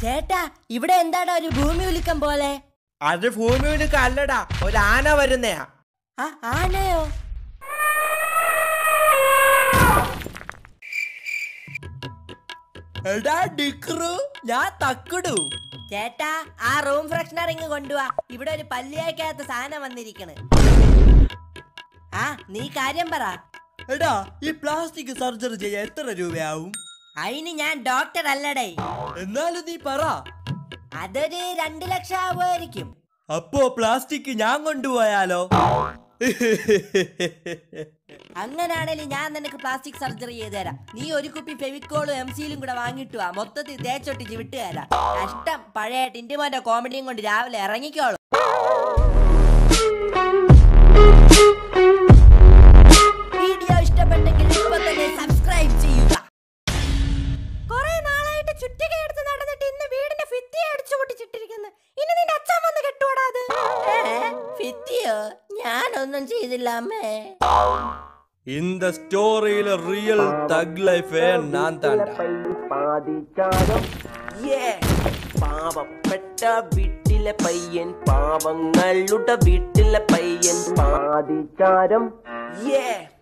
ചേട്ടാ ഇവിടെ എന്താടാ ഒരു ഭൂമി ഉലുക്കം പോലെ അത് ഭൂമിയുടെ അല്ലടാ ഒരു ആന വരുന്നയാ ആ ആനയോ എടാ ഡിക്രു ഞാൻ തക്കിടു ചേട്ടാ ആ റൂം ഫ്രഷ്നർ ഇങ്ങ് കൊണ്ടുവാ ഇവിടെ ഒരു പല്ലിയാക്കാത്ത സാധനം വന്നിരിക്കണ് ആ നീ കാര്യം പറ എടാ ഈ പ്ലാസ്റ്റിക് സർജറി ചെയ്യാൻ എത്ര രൂപയാവും അതിന് ഞാൻ ഡോക്ടർ അല്ലടേ എന്നാലും നീ പറ അതൊരു രണ്ടു ലക്ഷം ആവുമായിരിക്കും അപ്പോ പ്ലാസ്റ്റിക് ഞാൻ കൊണ്ടുപോയാലോ അങ്ങനാണേലും ഞാൻ നിനക്ക് പ്ലാസ്റ്റിക് സർജറി ചെയ്തു തരാം നീ ഒരു കുപ്പി ഫെവിക്കോളും എം സിയിലും കൂടെ വാങ്ങിട്ട് വാ മൊത്തത്തിൽ തേച്ചൊട്ടിച്ച് വിട്ടു തരാം കഷ്ടം പഴയ ടിന്റുമോന്റെ കോമഡിയും കൊണ്ട് രാവിലെ ഇറങ്ങിക്കോളും വീഡിയോ ഇഷ്ടപ്പെട്ടെങ്കിൽ ഇപ്പൊ തന്നെ സബ്സ്ക്രൈബ് ചെയ്യുക കുറെ നാളായിട്ട് ചുറ്റിക എടുത്ത് നടന്നിട്ട് ഇന്ന് വീടിന്റെ ഭിത്തി അടിച്ചു പൊട്ടിച്ചിട്ടിരിക്കുന്നു ഇനി നിന്റെ അച്ഛൻ വന്ന് കെട്ടുവാടാ അത് ഭിത്തിയോ ഞാനൊന്നും ചെയ്തില്ല അമ്മേ இந்த ஸ்டோரியில ரியல் தக் லைஃபே நான் தாண்டா പാതിച്ചാരം ഏ പാവപ്പെട്ട വീട്ടിലെ പയ്യൻ പാവങ്ങളുടെ വീട്ടിലെ പയ്യൻ പാതിച്ചാരം ഏ